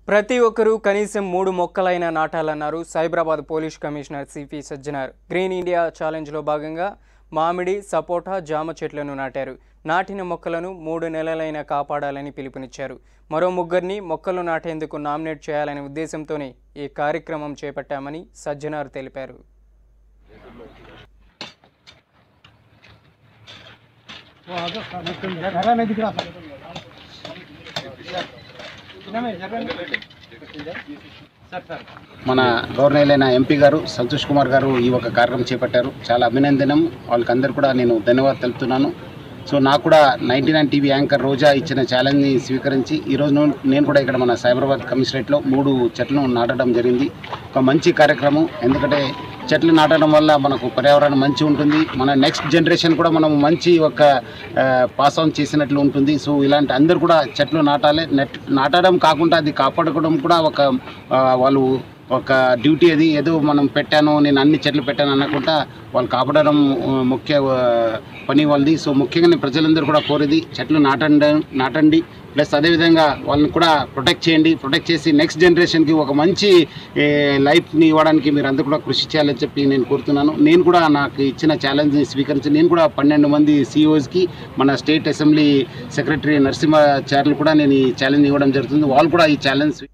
ప్రతి ఒక్కరూ కనీసం మూడు మొక్కలైనా నాటాలన్నారు Cyberabad police commissioner CP Sajjanar green India ఛాలెంజ్లో భాగంగా మామిడి సపోటా జామ చెట్లను నాటారు నాటిన మొక్కలను మూడు నెలలైనా కాపాడాలని పిలుపునిచ్చారు మరో ముగ్గురిని మొక్కలు నాటేందుకు నామినేట్ చేయాలనే ఉద్దేశంతోనే ఈ కార్యక్రమం చేపట్టామని సజ్జనార్ తెలిపారు మన గవర్నర్లైన ఎంపీ గారు సంతోష్ కుమార్ గారు ఈ ఒక కార్యక్రమం చేపట్టారు చాలా అభినందనం వాళ్ళకందరూ కూడా నేను ధన్యవాదాలు తెలుపుతున్నాను సో నాకు కూడా ninety nine TV anchor Roja ఇచ్చిన ఛాలెంజ్ని స్వీకరించి ఈరోజు ను- నేను కూడా ఇక్కడ మన సైబరాబాద్ కమిషనరేట్లో మూడు చెట్లను నాటడం జరిగింది ఒక మంచి కార్యక్రమం ఎందుకంటే చెట్లు నాటడం వల్ల మనకు పర్యావరణం మంచి ఉంటుంది మన నెక్స్ట్ జనరేషన్ కూడా మనం మంచి ఒక పాస్ ఆన్ చేసినట్లు ఉంటుంది సో ఇలాంటి అందరూ కూడా చెట్లు నాటాలి నెట్ నాటడం కాకుండా అది కాపాడుకోవడం కూడా ఒక ఆ, వాళ్ళు ఒక డ్యూటీ అది ఏదో మనం పెట్టాను నేను అన్ని చెట్లు పెట్టాను అనకుండా వాళ్ళు కాపాడడం ఆ, ముఖ్య ఆ, పని వాళ్ళది సో ముఖ్యంగా నేను ప్రజలందరూ కూడా కోరేది చెట్లు నాటండి నాటండి ప్లస్ అదేవిధంగా వాళ్ళని కూడా ప్రొటెక్ట్ చేయండి ప్రొటెక్ట్ చేసి నెక్స్ట్ జనరేషన్కి ఒక మంచి ఏ, లైఫ్ని ఇవ్వడానికి మీరు అందరూ కూడా కృషి చేయాలని చెప్పి నేను కోరుతున్నాను నేను కూడా నాకు ఇచ్చిన ఛాలెంజ్ని స్వీకరించి నేను కూడా పన్నెండు మంది సిఇఓస్కి మన స్టేట్ అసెంబ్లీ సెక్రటరీ నరసింహాచార్యులు కూడా నేను ఈ ఛాలెంజ్ ఇవ్వడం జరుగుతుంది వాళ్ళు కూడా ఈ ఛాలెంజ్